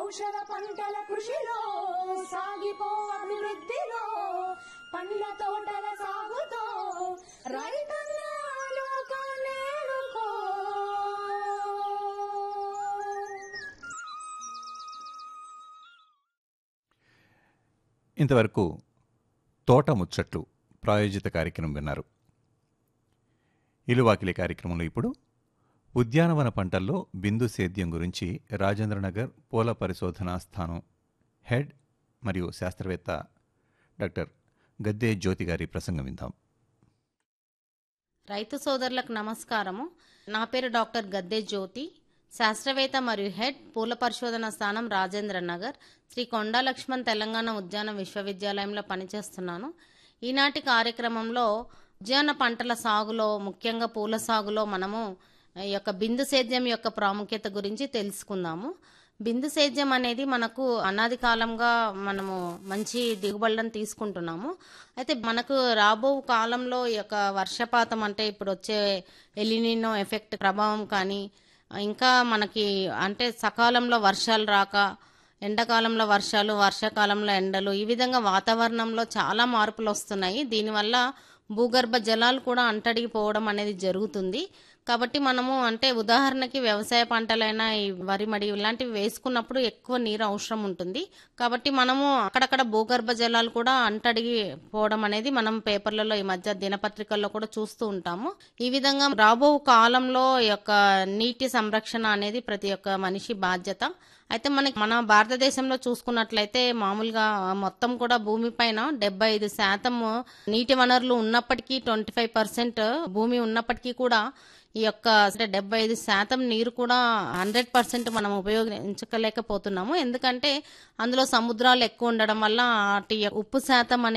ఔషధ పంటల కృషిలో సాగిపో అభివృద్ధిలో పండ్ల తోటల సాగుతో రైతన్నా లోకాన్ని ఏలుకో. ఇంతవరకు తోట ముచ్చట్లు ప్రాయోజిత కార్యక్రమం విన్నారు ఇలువాకిలి కార్యక్రమంలో ఇప్పుడు ఉద్యానవన పంటల్లో బిందు సేద్యం గురించి రాజేంద్రనగర్ పూల పరిశోధనా స్థానం హెడ్ మరియు శాస్త్రవేత్త డాక్టర్ గద్దే జ్యోతి గారి ప్రసంగం విందాం రైతు సోదరులకు నమస్కారము నా పేరు డాక్టర్ గద్దె జ్యోతి శాస్త్రవేత్త మరియు హెడ్ పూల పరిశోధన స్థానం రాజేంద్ర నగర్ శ్రీ కొండా లక్ష్మణ్ తెలంగాణ ఉద్యాన విశ్వవిద్యాలయంలో పనిచేస్తున్నాను ఈనాటి కార్యక్రమంలో ఉద్యాన పంటల సాగులో ముఖ్యంగా పూల సాగులో మనము ఈ యొక్క బిందు సేద్యం యొక్క ప్రాముఖ్యత గురించి తెలుసుకుందాము బిందు సేద్యం అనేది మనకు అనాది కాలంగా మనము మంచి దిగుబడులను తీసుకుంటున్నాము అయితే మనకు రాబో కాలంలో ఈ యొక్క వర్షపాతం అంటే ఇప్పుడు వచ్చే ఎలినినో ఎఫెక్ట్ ప్రభావం కానీ ఇంకా మనకి అంటే సకాలంలో వర్షాలు రాక ఎండాకాలంలో వర్షాలు వర్షాకాలంలో ఎండలు ఈ విధంగా వాతావరణంలో చాలా మార్పులు వస్తున్నాయి దీనివల్ల భూగర్భ జలాలు కూడా అంటడిగిపోవడం అనేది జరుగుతుంది కాబట్టి మనము అంటే ఉదాహరణకి వ్యవసాయ పంటలైనా ఈ వరి మడి ఇలాంటివి వేసుకున్నప్పుడు ఎక్కువ నీరు అవసరం ఉంటుంది కాబట్టి మనము అక్కడక్కడ భూగర్భ జలాలు కూడా అంటడిగి పోవడం అనేది మనం పేపర్లలో ఈ మధ్య దినపత్రికల్లో కూడా చూస్తూ ఉంటాము ఈ విధంగా రాబో కాలంలో ఈ యొక్క నీటి సంరక్షణ అనేది ప్రతి ఒక్క మనిషి బాధ్యత అయితే మనకి మన భారతదేశంలో చూసుకున్నట్లయితే మామూలుగా మొత్తం కూడా భూమిపైన డెబ్బై ఐదు శాతం నీటి వనరులు ఉన్నప్పటికీ ట్వంటీ ఫైవ్ పర్సెంట్ భూమి ఉన్నప్పటికీ కూడా ఈ యొక్క అంటే డెబ్బై ఐదు శాతం నీరు కూడా హండ్రెడ్ పర్సెంట్ మనం ఉపయోగించలేకపోతున్నాము ఎందుకంటే అందులో సముద్రాలు ఎక్కువ ఉండడం వల్ల వాటి ఉప్పు శాతం అనేది